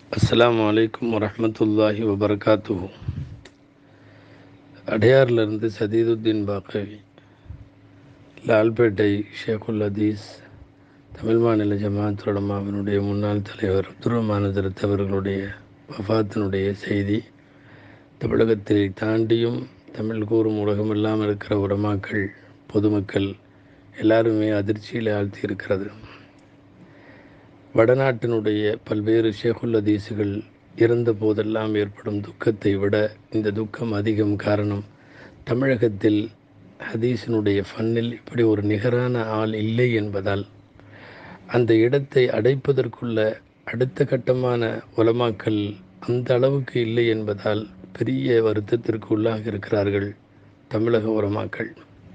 அஸ்ஸலாமு அலைக்கும் வரஹ்மத்துல்லாஹி வபரகாத்துஹு அடையார்லேருந்து சதீதுத்தீன் பாக்கவி லால்பேட்டை ஷேகுல் ஹதீஸ் தமிழ் மாநில ஜமாத் உலமாவினுடைய முன்னாள் தலைவர் அப்துரமானதரத் அவர்களுடைய வஃபாத்தினுடைய செய்தி தமிழகத்தை தாண்டியும் தமிழ் கூறும் உலகமெல்லாம் இருக்கிற உலமாக்கள் பொதுமக்கள் எல்லாருமே அதிர்ச்சியில் ஆழ்த்தி இருக்கிறது வடநாட்டினுடைய பல்வேறு ஷேகுல் ஹதீஸுகள் இறந்த போதெல்லாம் ஏற்படும் துக்கத்தை விட இந்த துக்கம் அதிகம் காரணம் தமிழகத்தில் ஹதீஸினுடைய ஃபன்னில் இப்படி ஒரு நிகரான ஆள் இல்லை என்பதால் அந்த இடத்தை அடைப்பதற்குள்ள அடுத்த கட்டமான உலமாக்கல் அந்த அளவுக்கு இல்லை என்பதால் பெரிய வருத்தத்திற்கு உள்ளாக இருக்கிறார்கள் தமிழக உலமாக்கள்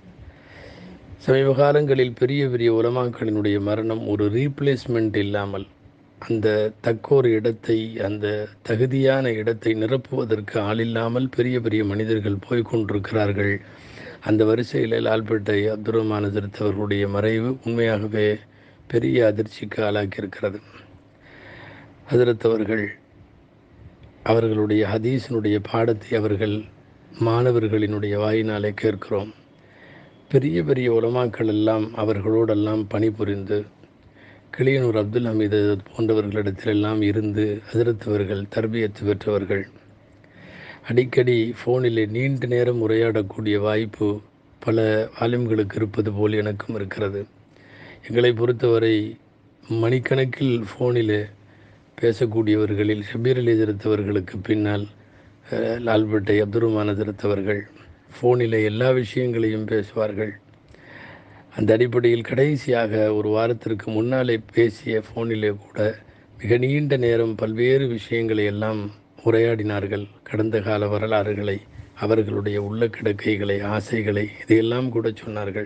சமீப காலங்களில் பெரிய பெரிய உலமாக்களினுடைய மரணம் ஒரு ரீப்ளேஸ்மெண்ட் இல்லாமல் அந்த தக்கோர் இடத்தை அந்த தகுதியான இடத்தை நிரப்புவதற்கு ஆளில்லாமல் பெரிய பெரிய மனிதர்கள் போய்கொண்டிருக்கிறார்கள் அந்த வரிசையில் லால்பேட்டை அப்துல் ரஹ்மான் ஹசரத் அவர்களுடைய மறைவு உண்மையாகவே பெரிய அதிர்ச்சிக்கு ஆளாக்கியிருக்கிறது ஹசரத் அவர்கள் அவர்களுடைய ஹதீஸினுடைய பாடத்தை அவர்கள் மாணவர்களினுடைய வாயினாலே கேட்கிறோம் பெரிய பெரிய உலமாக்கள் எல்லாம் அவர்களோடெல்லாம் பணிபுரிந்து கிளியனூர் அப்துல் ஹமீது போன்றவர்களிடத்திலெல்லாம் இருந்து அதிர்த்தவர்கள் தர்பியத்து பெற்றவர்கள் அடிக்கடி ஃபோனிலே நீண்ட நேரம் உரையாடக்கூடிய வாய்ப்பு பல ஆலிம்களுக்கு இருப்பது போல் எனக்கும் இருக்கிறது எங்களை பொறுத்தவரை மணிக்கணக்கில் ஃபோனில் பேசக்கூடியவர்களில் ஷபீர் அலி திருத்தவர்களுக்கு பின்னால் லால்பேட்டை அப்துல் ரஹ்மான் திருத்தவர்கள் ஃபோனில் எல்லா விஷயங்களையும் பேசுவார்கள் அந்த அடிப்படையில் கடைசியாக ஒரு வாரத்திற்கு முன்னாலே பேசிய ஃபோனிலே கூட மிக நீண்ட நேரம் பல்வேறு விஷயங்களை எல்லாம் உரையாடினார்கள் கடந்த கால வரலாறுகளை அவர்களுடைய உள்ள கிடக்கைகளை ஆசைகளை இதையெல்லாம் கூட சொன்னார்கள்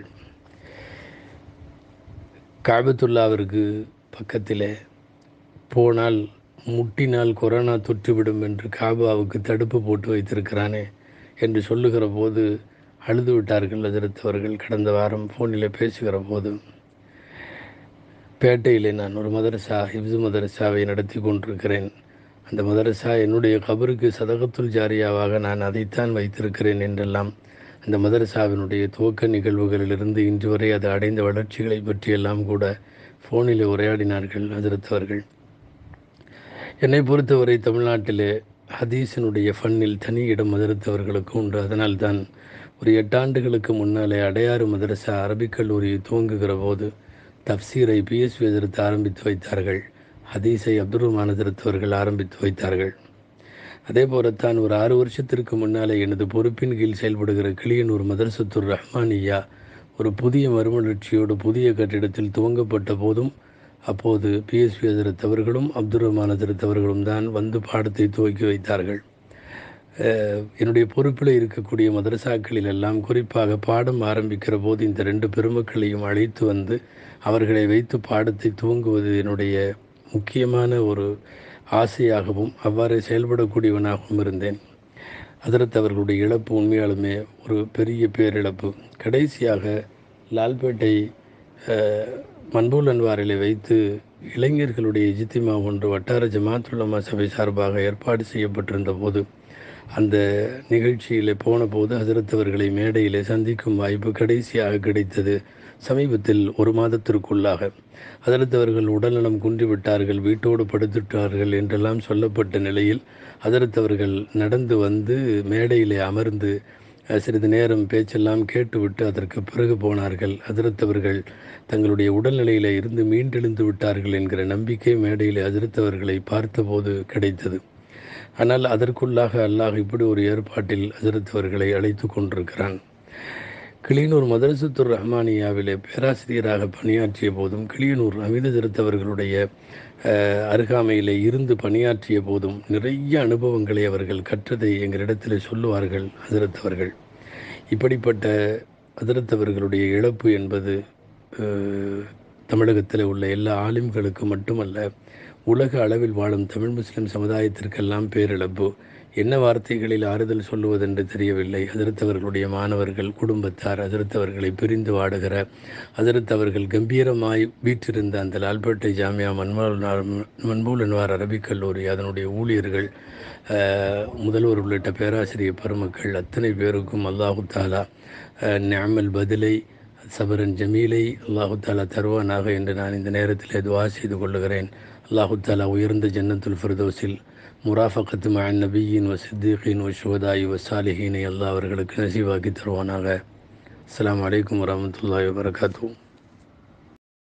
காபத்துல்லாவிற்கு பக்கத்தில் போனால் முட்டினால் கொரோனா தொற்றுவிடும் என்று காபாவுக்கு தடுப்பு போட்டு வைத்திருக்கிறானே என்று சொல்லுகிற போது அழுது விட்டார்கள் அதிர்த்தவர்கள் கடந்த வாரம் ஃபோனில் பேசுகிற போது பேட்டையில் நான் ஒரு மதரசா ஹிப்ஸு மதரசாவை நடத்தி கொண்டிருக்கிறேன் அந்த மதரசா என்னுடைய கபருக்கு சதகத்துல் ஜாரியாவாக நான் அதைத்தான் வைத்திருக்கிறேன் என்றெல்லாம் அந்த மதரசாவினுடைய துவக்க நிகழ்வுகளிலிருந்து இன்று வரை அது அடைந்த வளர்ச்சிகளை பற்றியெல்லாம் கூட ஃபோனில் உரையாடினார்கள் அதிர்த்தவர்கள் என்னை பொறுத்தவரை தமிழ்நாட்டிலே ஹதீஸினுடைய ஃபன்னில் தனி இடம் மதரத்தவர்களுக்கு உண்டு அதனால்தான் ஒரு எட்டாண்டுகளுக்கு முன்னாலே அடையாறு மதரசா அரபிக் கல்லூரியை துவங்குகிற போது தப்சீரை பிஎஸ்வி எதிர்த்து ஆரம்பித்து வைத்தார்கள் ஹதீஸை அப்துல் ரஹ்மான் எதிர்த்தவர்கள் ஆரம்பித்து வைத்தார்கள் அதே போலத்தான் ஒரு ஆறு வருஷத்திற்கு முன்னாலே எனது பொறுப்பின் கீழ் செயல்படுகிற கிளியனூர் மதரசத்துர் ரஹ்மானியா ஒரு புதிய மறுமலர்ச்சியோடு புதிய கட்டிடத்தில் துவங்கப்பட்ட போதும் அப்போது பிஎஸ்பி அதிரத்தவர்களும் அப்துல் ரஹ்மான் அதிரத்தவர்களும் தான் வந்து பாடத்தை துவக்கி வைத்தார்கள் என்னுடைய பொறுப்பில் இருக்கக்கூடிய மதரசாக்களில் எல்லாம் குறிப்பாக பாடம் ஆரம்பிக்கிற போது இந்த ரெண்டு பெருமக்களையும் அழைத்து வந்து அவர்களை வைத்து பாடத்தை துவங்குவது என்னுடைய முக்கியமான ஒரு ஆசையாகவும் அவ்வாறு செயல்படக்கூடியவனாகவும் இருந்தேன் அதிரத் அவர்களுடைய இழப்பு உண்மையாலுமே ஒரு பெரிய பேரிழப்பு கடைசியாக லால்பேட்டை மன்பூல் அன்வாரிலை வைத்து இளைஞர்களுடைய இஜித்திமா ஒன்று வட்டார ஜமாத்துல்லமா சபை சார்பாக ஏற்பாடு செய்யப்பட்டிருந்த போது அந்த நிகழ்ச்சியில் போன போது ஹசரத்தவர்களை மேடையில் சந்திக்கும் வாய்ப்பு கடைசியாக கிடைத்தது சமீபத்தில் ஒரு மாதத்திற்குள்ளாக அதரத்தவர்கள் உடல்நலம் குன்றிவிட்டார்கள் வீட்டோடு படுத்துட்டார்கள் என்றெல்லாம் சொல்லப்பட்ட நிலையில் அதரத்தவர்கள் நடந்து வந்து மேடையிலே அமர்ந்து சிறிது நேரம் பேச்செல்லாம் கேட்டுவிட்டு அதற்கு பிறகு போனார்கள் அதிர்த்தவர்கள் தங்களுடைய உடல்நிலையில் இருந்து மீண்டெழுந்து விட்டார்கள் என்கிற நம்பிக்கை மேடையில் அதிர்த்தவர்களை பார்த்தபோது கிடைத்தது ஆனால் அதற்குள்ளாக அல்லாஹ் இப்படி ஒரு ஏற்பாட்டில் அதிர்த்தவர்களை அழைத்து கொண்டிருக்கிறான் கிளியனூர் மதரசத்துர் ரஹ்மானியாவிலே பேராசிரியராக பணியாற்றிய போதும் கிளியனூர் அமித திருத்தவர்களுடைய அருகாமையில் இருந்து பணியாற்றிய போதும் நிறைய அனுபவங்களை அவர்கள் கற்றதை எங்களிடத்தில் சொல்லுவார்கள் அதிரத்தவர்கள் இப்படிப்பட்ட அதிரத்தவர்களுடைய இழப்பு என்பது தமிழகத்தில் உள்ள எல்லா ஆலிம்களுக்கு மட்டுமல்ல உலக அளவில் வாழும் தமிழ் முஸ்லிம் சமுதாயத்திற்கெல்லாம் பேரிழப்பு என்ன வார்த்தைகளில் ஆறுதல் சொல்லுவதென்று தெரியவில்லை அதிர்த்தவர்களுடைய மாணவர்கள் குடும்பத்தார் அதிர்த்தவர்களை பிரிந்து வாடுகிற அதிர்த்தவர்கள் கம்பீரமாய் வீற்றிருந்த அந்த லால்பேட்டை ஜாமியா மன்மூல் மன்மூல் அன்வார் அரபிக் கல்லூரி அதனுடைய ஊழியர்கள் முதல்வர் உள்ளிட்ட பேராசிரியர் பெருமக்கள் அத்தனை பேருக்கும் அல்லாஹு தாலா நியாமல் பதிலை சபரன் ஜமீலை அல்லாஹு தாலா தருவானாக என்று நான் இந்த நேரத்தில் துவா செய்து கொள்ளுகிறேன் அல்லாஹு தாலா உயர்ந்த ஜன்னத்துல் ஃபிர்தோஸில் முராஃபகத்து மழன் நபியின் வ சித்திகின் வ ஷுவதாயி வ சாலிஹீனை அல்லாஹ் அவர்களுக்கு நசீவாக்கி தருவானாக அஸ்லாம் வலைக்கம் வரமத்துல்லாஹி வரகாத்தூ